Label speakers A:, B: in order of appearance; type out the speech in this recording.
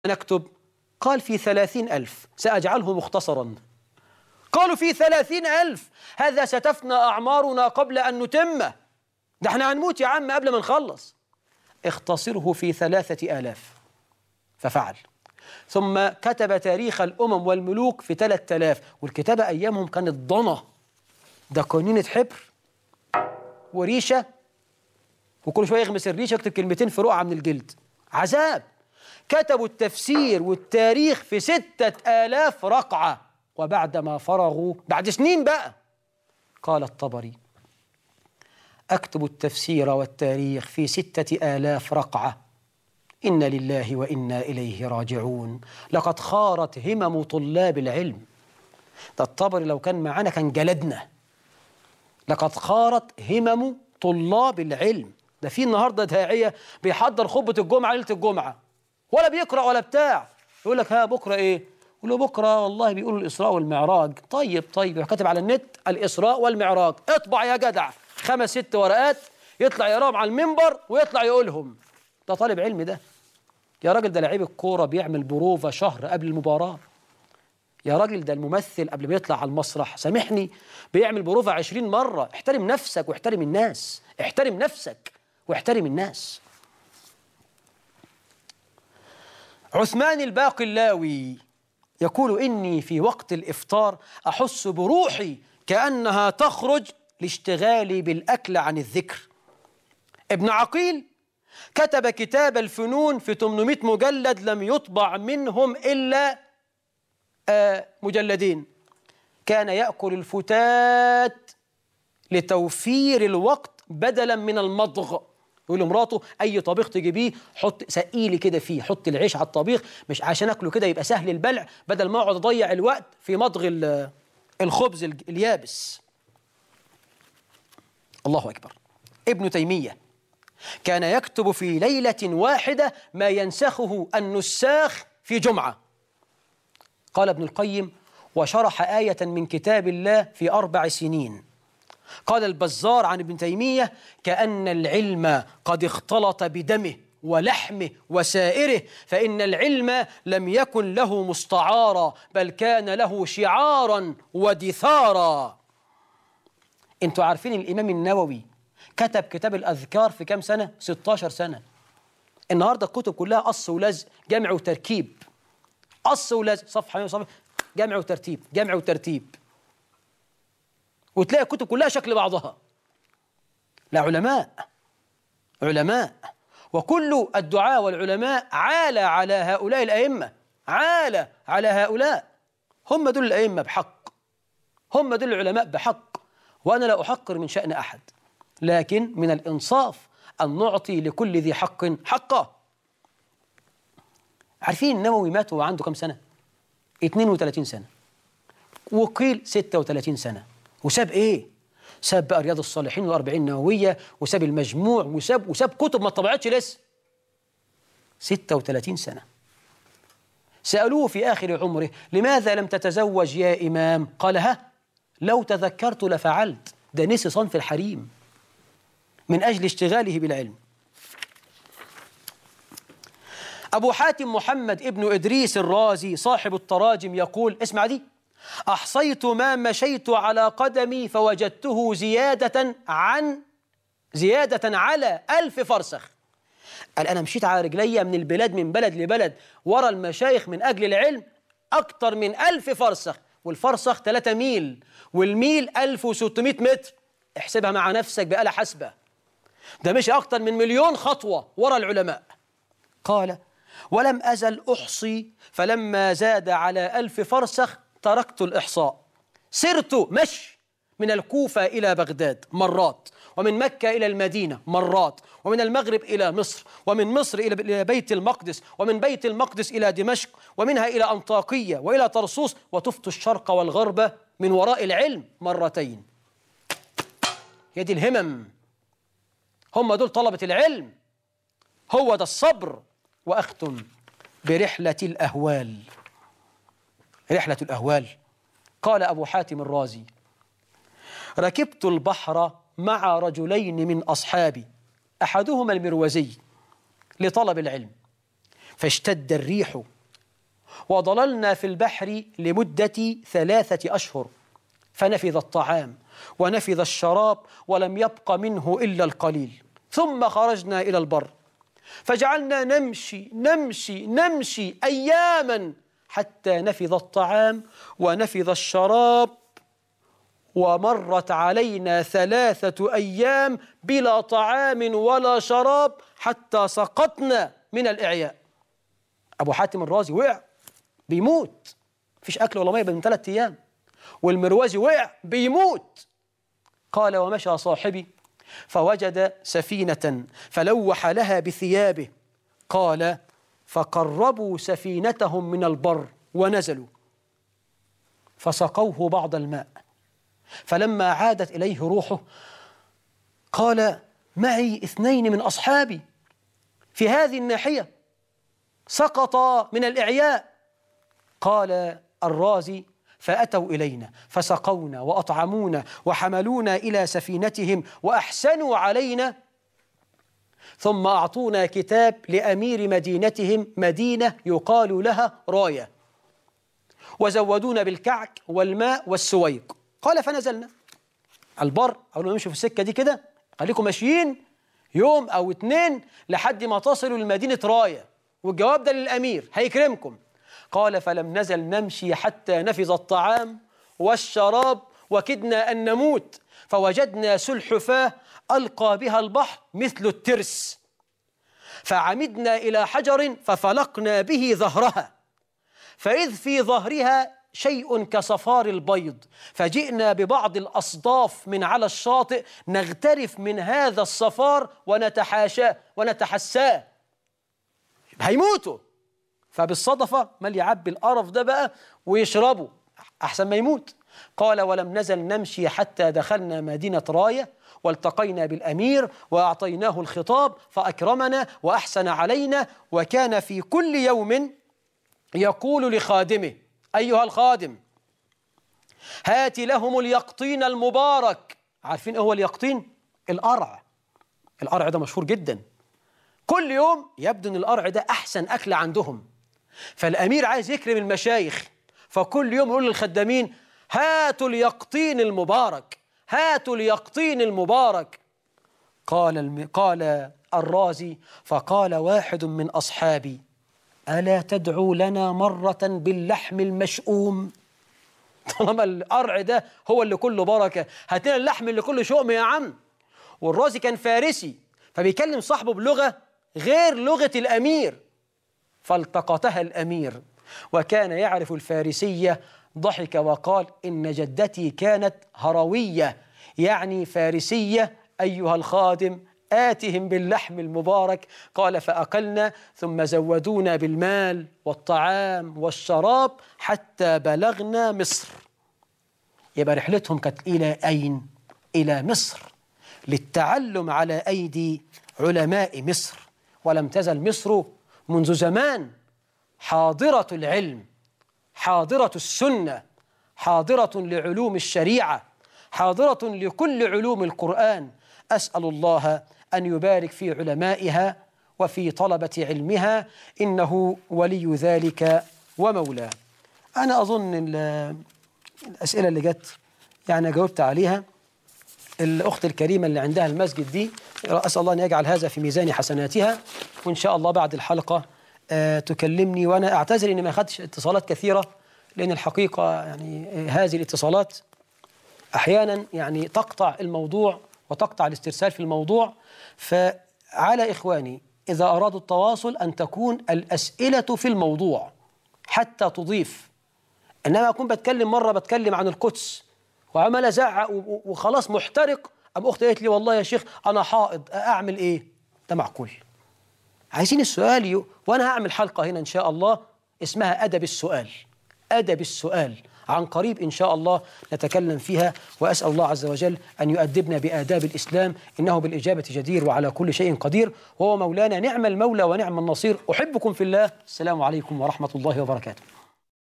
A: نكتب قال في ثلاثين ألف سأجعله مختصرا قالوا في ثلاثين ألف هذا ستفنى أعمارنا قبل أن نتمه ده احنا هنموت يا عم قبل ما نخلص اختصره في ثلاثة آلاف ففعل ثم كتب تاريخ الأمم والملوك في ثلاثة آلاف والكتابة أيامهم كانت ضنة ده قنينة حبر وريشة وكل شوية يغمس الريشة يكتب كلمتين في رقعة من الجلد عذاب كتبوا التفسير والتاريخ في ستة آلاف رقعة وبعدما فرغوا بعد سنين بقى قال الطبري أكتب التفسير والتاريخ في ستة آلاف رقعة إن لله وإنا إليه راجعون لقد خارت همم طلاب العلم ده الطبري لو كان معانا كان جلدنا لقد خارت همم طلاب العلم ده في النهارده داعيه بيحضر خطبه الجمعه ليله الجمعه ولا بيقرا ولا بتاع يقول لك ها بكره ايه يقول له بكره والله بيقولوا الاسراء والمعراج طيب طيب كاتب على النت الاسراء والمعراج اطبع يا جدع خمس ست ورقات يطلع يقراهم على المنبر ويطلع يقولهم ده طالب علم ده يا راجل ده لعيب الكوره بيعمل بروفه شهر قبل المباراه يا راجل ده الممثل قبل ما يطلع على المسرح سامحني بيعمل بروفة عشرين مرة احترم نفسك واحترم الناس احترم نفسك واحترم الناس عثمان الباقلاوي يقول إني في وقت الإفطار أحس بروحي كأنها تخرج لاشتغالي بالأكل عن الذكر ابن عقيل كتب كتاب الفنون في 800 مجلد لم يطبع منهم إلا آه مجلدين كان يأكل الفتات لتوفير الوقت بدلا من المضغ يقول لمراته اي طبيخ تجيبيه حط سقيلي كده فيه حط العيش على الطبيخ مش عشان اكله كده يبقى سهل البلع بدل ما اقعد اضيع الوقت في مضغ الخبز اليابس الله اكبر ابن تيميه كان يكتب في ليله واحده ما ينسخه النساخ في جمعه قال ابن القيم وشرح آية من كتاب الله في أربع سنين قال البزار عن ابن تيمية كأن العلم قد اختلط بدمه ولحمه وسائره فإن العلم لم يكن له مستعارا بل كان له شعارا ودثارا انتوا عارفين الإمام النووي كتب كتاب الأذكار في كام سنة؟ 16 سنة النهاردة الكتب كلها قص ولزق جمع وتركيب قص ولزق صفحة صفحة جمع وترتيب جمع وترتيب وتلاقي الكتب كلها شكل بعضها لا علماء علماء وكل الدعاء والعلماء عال على هؤلاء الأئمة عال على هؤلاء هم دول الأئمة بحق هم دول العلماء بحق وأنا لا أحقر من شأن أحد لكن من الإنصاف أن نعطي لكل ذي حق حقه عارفين النووي مات وهو عنده كم سنة؟ 32 سنة وقيل 36 سنة وساب ايه؟ ساب بقى رياض الصالحين والأربعين نووية وساب المجموع وساب وساب كتب ما طبعتش لسه 36 سنة سألوه في آخر عمره لماذا لم تتزوج يا إمام؟ قال ها لو تذكرت لفعلت ده نسي صنف الحريم من أجل اشتغاله بالعلم أبو حاتم محمد ابن إدريس الرازي صاحب التراجم يقول اسمع دي أحصيت ما مشيت على قدمي فوجدته زيادة عن زيادة على ألف فرسخ قال أنا مشيت على رجلي من البلاد من بلد لبلد ورا المشايخ من أجل العلم أكتر من ألف فرسخ والفرسخ 3 ميل والميل 1600 متر احسبها مع نفسك بآلة حاسبة ده مشي أكتر من مليون خطوة ورا العلماء قال ولم أزل أحصي فلما زاد على ألف فرسخ تركت الإحصاء سرت مشي من الكوفة إلى بغداد مرات ومن مكة إلى المدينة مرات ومن المغرب إلى مصر ومن مصر إلى بيت المقدس ومن بيت المقدس إلى دمشق ومنها إلى أنطاكية وإلى طرسوس وطفت الشرق والغرب من وراء العلم مرتين هي دي الهمم هم دول طلبة العلم هو ده الصبر وأختم برحلة الأهوال رحلة الأهوال قال أبو حاتم الرازي ركبت البحر مع رجلين من أصحابي أحدهما المروزي لطلب العلم فاشتد الريح وضللنا في البحر لمدة ثلاثة أشهر فنفذ الطعام ونفذ الشراب ولم يبق منه إلا القليل ثم خرجنا إلى البر فجعلنا نمشي نمشي نمشي أياما حتى نفذ الطعام ونفذ الشراب ومرت علينا ثلاثة أيام بلا طعام ولا شراب حتى سقطنا من الإعياء أبو حاتم الرازي وقع بيموت مفيش أكل ولا مية من ثلاثة أيام والمروزي وقع بيموت قال ومشى صاحبي فوجد سفينة فلوح لها بثيابه قال فقربوا سفينتهم من البر ونزلوا فسقوه بعض الماء فلما عادت إليه روحه قال معي اثنين من أصحابي في هذه الناحية سقطا من الإعياء قال الرازي فأتوا إلينا فسقونا وأطعمونا وحملونا إلى سفينتهم وأحسنوا علينا ثم أعطونا كتاب لأمير مدينتهم مدينة يقال لها راية وزودونا بالكعك والماء والسويق قال فنزلنا البر أول ما نمشي في السكة دي كده خليكم ماشيين يوم أو اتنين لحد ما تصلوا لمدينة راية والجواب ده للأمير هيكرمكم قال فلم نزل نمشي حتى نفذ الطعام والشراب وكدنا أن نموت فوجدنا سلحفاة ألقى بها البحر مثل الترس فعمدنا إلى حجر ففلقنا به ظهرها فإذ في ظهرها شيء كصفار البيض فجئنا ببعض الأصداف من على الشاطئ نغترف من هذا الصفار ونتحاشاه ونتحساه هيموتوا فبالصدفة مال يعبي القرف ده بقى ويشربه أحسن ما يموت قال ولم نزل نمشي حتى دخلنا مدينة راية والتقينا بالأمير وأعطيناه الخطاب فأكرمنا وأحسن علينا وكان في كل يوم يقول لخادمه أيها الخادم هات لهم اليقطين المبارك عارفين إيه هو اليقطين؟ القرع القرع ده مشهور جدا كل يوم يبدو ان القرع ده احسن اكل عندهم فالامير عايز يكرم المشايخ فكل يوم يقول للخدامين هاتوا اليقطين المبارك هاتوا اليقطين المبارك قال الم... قال الرازي فقال واحد من اصحابي الا تدعو لنا مره باللحم المشؤوم طالما القرع ده هو اللي كله بركه هات لنا اللحم اللي كله شؤم يا عم والرازي كان فارسي فبيكلم صاحبه بلغه غير لغه الامير فالتقطها الامير وكان يعرف الفارسيه ضحك وقال ان جدتي كانت هرويه يعني فارسيه ايها الخادم آتهم باللحم المبارك قال فأقلنا ثم زودونا بالمال والطعام والشراب حتى بلغنا مصر يبقى رحلتهم كانت إلى أين؟ إلى مصر للتعلم على أيدي علماء مصر ولم تزل مصر منذ زمان حاضرة العلم حاضرة السنة حاضرة لعلوم الشريعة حاضرة لكل علوم القرآن أسأل الله أن يبارك في علمائها وفي طلبة علمها إنه ولي ذلك ومولاه أنا أظن الأسئلة اللي جت يعني جاوبت عليها الأخت الكريمة اللي عندها المسجد دي أسأل الله أن يجعل هذا في ميزان حسناتها وإن شاء الله بعد الحلقة آه تكلمني وأنا أعتذر إني ما أخذتش اتصالات كثيرة لأن الحقيقة يعني هذه الاتصالات أحيانا يعني تقطع الموضوع وتقطع الاسترسال في الموضوع فعلى إخواني إذا أرادوا التواصل أن تكون الأسئلة في الموضوع حتى تضيف إنما أكون بتكلم مرة بتكلم عن القدس وعمال أزعق وخلاص محترق أم أختي قالت لي والله يا شيخ أنا حائض أعمل إيه؟ ده معقول عايزين السؤال يو. وأنا هعمل حلقة هنا إن شاء الله اسمها أدب السؤال أدب السؤال عن قريب إن شاء الله نتكلم فيها وأسأل الله عز وجل أن يؤدبنا بآداب الإسلام إنه بالإجابة جدير وعلى كل شيء قدير وهو مولانا نعم المولى ونعم النصير أحبكم في الله السلام عليكم ورحمة الله وبركاته